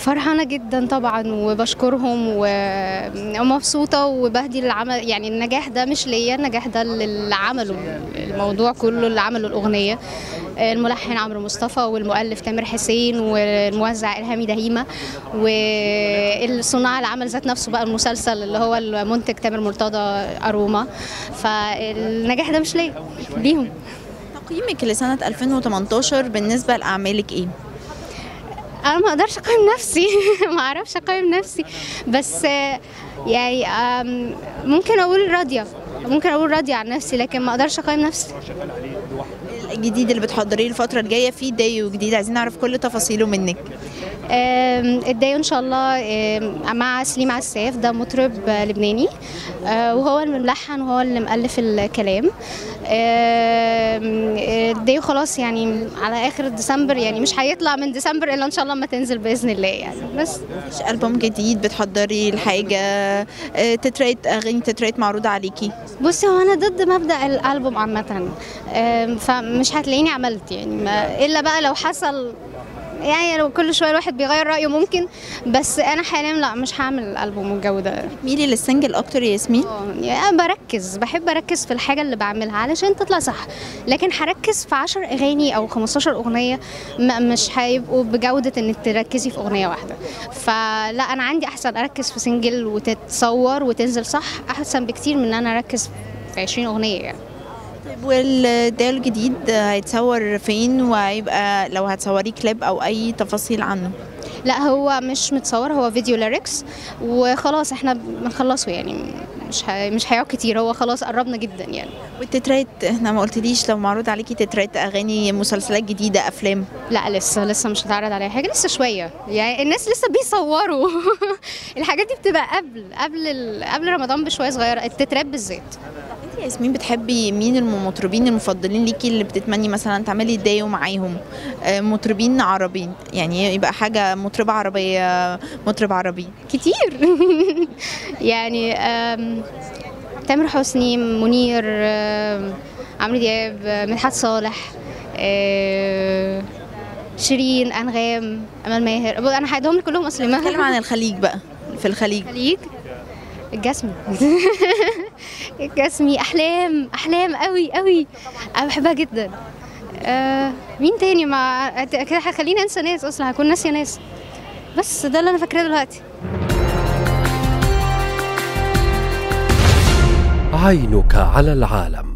فرحانة جدا طبعا وبشكرهم و- ومبسوطة وبهدي العمل يعني النجاح ده مش ليا النجاح ده اللي عملوا الموضوع كله اللي عملوا الأغنية الملحن عمرو مصطفى والمؤلف تامر حسين والموزع إلهامي دهيمة والصناع العمل ذات نفسه بقى المسلسل اللي هو المنتج تامر مرتضى أروما فالنجاح ده مش ليا ليهم تقييمك لسنة 2018 بالنسبة لأعمالك إيه؟ انا ما اقدرش اقيم نفسي ما اعرفش اقيم نفسي بس آه، يعني آم، ممكن اقول راضيه ممكن اقول راضيه عن نفسي لكن ما اقدرش اقيم نفسي الجديد اللي بتحضريه الفترة الجاية في دايو جديد عايزين نعرف كل تفاصيله منك آم، الدايو ان شاء الله آم، مع سليم عساف ده مطرب آه، لبناني آه، وهو اللي ملحن وهو اللي مؤلف الكلام آم، الدايو خلاص يعني على اخر ديسمبر يعني مش هيطلع من ديسمبر الا ان شاء الله ما تنزل باذن الله يعني بس مش ألبوم جديد بتحضري الحاجة آه، تتريت أغاني تتريت معروضة عليكي بصي هو انا ضد مبدا الالبوم عامه أم، فمش هتلاقيني عملت يعني ما الا بقى لو حصل يعني لو كل شويه الواحد بيغير رايه ممكن بس انا حاليا لا مش هعمل الالبوم والجو ده ميلي للسنجل أكتر يا ياسمين آه، يعني انا بركز بحب اركز في الحاجه اللي بعملها علشان تطلع صح لكن هركز في 10 اغاني او 15 اغنيه م- مش هيبقوا بجوده انك تركزي في اغنيه واحده فلا انا عندي احسن اركز في سنجل وتتصور وتنزل صح احسن بكتير من ان انا اركز في 20 اغنيه يعني طيب والدايو الجديد هيتصور فين وهيبقى لو هتصوريه كليب أو أي تفاصيل عنه لا هو مش متصور هو فيديو ليركس وخلاص احنا بنخلصه يعني مش ه... مش هيقعد كتير هو خلاص قربنا جدا يعني والتتريت احنا ما قلتليش لو معروض عليكي تتريت أغاني مسلسلات جديدة أفلام لا لسه لسه مش هتعرض عليها حاجه لسه شويه يعني الناس لسه بيصوروا الحاجات دي بتبقى قبل قبل ال... قبل رمضان بشويه صغيره التتراب بالذات انت يا ياسمين بتحبي مين المطربين المفضلين ليكي اللي بتتمني مثلا تعملي دايو معاهم آه، مطربين عربي يعني يبقى حاجة مطربة عربية مطرب عربي كتير يعني آم، تامر حسني منير آم، عمرو دياب آم، مدحت صالح آم، شيرين انغام امال ماهر بص، انا هعدهم لك كلهم اصلا نتكلم عن الخليج بقى في الخليج الخليج الجسمي الجسمي احلام احلام قوي قوي انا بحبها جدا آه مين تاني مع كده هخليني انسى ناس اصلا هكون ناسيه ناس بس ده اللي انا فاكراه دلوقتي عينك على العالم